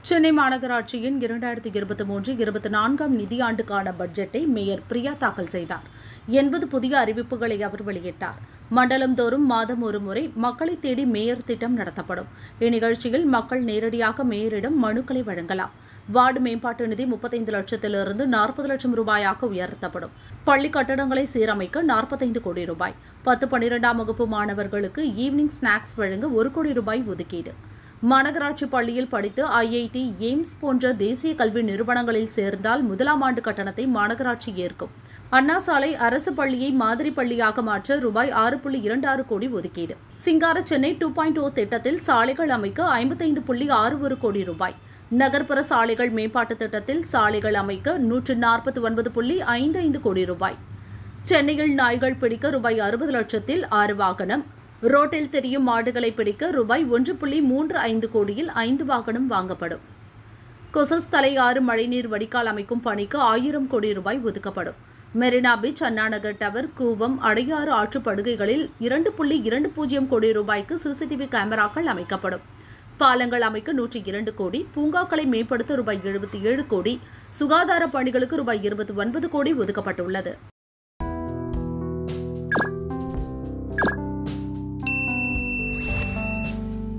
சென்னை மாநகராட்சியின் இரண்டாயிரத்தி இருபத்தி மூன்று இருபத்தி நான்காம் நிதியாண்டுக்கான பட்ஜெட்டை மேயர் பிரியா தாக்கல் செய்தார் எண்பது புதிய அறிவிப்புகளை அவர் வெளியிட்டார் மண்டலம் தோறும் மாதம் ஒரு முறை மக்களை தேடி மேயர் திட்டம் நடத்தப்படும் இந்நிகழ்ச்சியில் மக்கள் நேரடியாக மேயரிடம் மனுக்களை வழங்கலாம் வார்டு மேம்பாட்டு நிதி முப்பத்தைந்து லட்சத்திலிருந்து நாற்பது லட்சம் ரூபாயாக உயர்த்தப்படும் பள்ளி கட்டடங்களை சீரமைக்க நாற்பத்தைந்து கோடி ரூபாய் பத்து பன்னிரெண்டாம் வகுப்பு மாணவர்களுக்கு ஈவினிங் ஸ்நாக்ஸ் வழங்க ஒரு கோடி ரூபாய் ஒதுக்கீடு மாநகராட்சி பள்ளியில் படித்து ஐஐடி எய்ம்ஸ் போன்ற தேசிய கல்வி நிறுவனங்களில் சேர்ந்தால் முதலாம் ஆண்டு கட்டணத்தை மாநகராட்சி ஏற்கும் அண்ணா சாலை அரசு பள்ளியை மாதிரி பள்ளியாக மாற்ற ரூபாய் ஆறு புள்ளி இரண்டு ஆறு கோடி ஒதுக்கீடு சிங்கார சென்னை டூ பாயிண்ட் ஓ திட்டத்தில் சாலைகள் அமைக்க ஐம்பத்தைந்து புள்ளி ஆறு ஒரு கோடி ரூபாய் நகர்ப்புற சாலைகள் மேம்பாட்டு திட்டத்தில் சாலைகள் அமைக்க நூற்று நாற்பத்தி ஒன்பது புள்ளி ஐந்து ஐந்து கோடி ரூபாய் சென்னையில் நாய்கள் பிடிக்க ரூபாய் அறுபது லட்சத்தில் ஆறு வாகனம் ரோட்டில் தெரியும் மாடுகளை பிடிக்க ரூபாய் ஒன்று புள்ளி மூன்று ஐந்து கோடியில் ஐந்து வாகனம் வாங்கப்படும் கொசஸ் தலை ஆறு மழைநீர் வடிகால் அமைக்கும் பணிக்கு ஆயிரம் கோடி ரூபாய் ஒதுக்கப்படும் மெரினா பீச் அண்ணாநகர் டவர் கூவம் அடையாறு ஆற்றுப்படுகைகளில் இரண்டு புள்ளி இரண்டு பூஜ்ஜியம் கோடி ரூபாய்க்கு சிசிடிவி கேமராக்கள் அமைக்கப்படும் பாலங்கள் அமைக்க நூற்றி இரண்டு கோடி பூங்காக்களை மேம்படுத்த ரூபாய் எழுபத்தி ஏழு கோடி சுகாதார பணிகளுக்கு ரூபாய் இருபத்தி ஒன்பது கோடி ஒதுக்கப்பட்டுள்ளது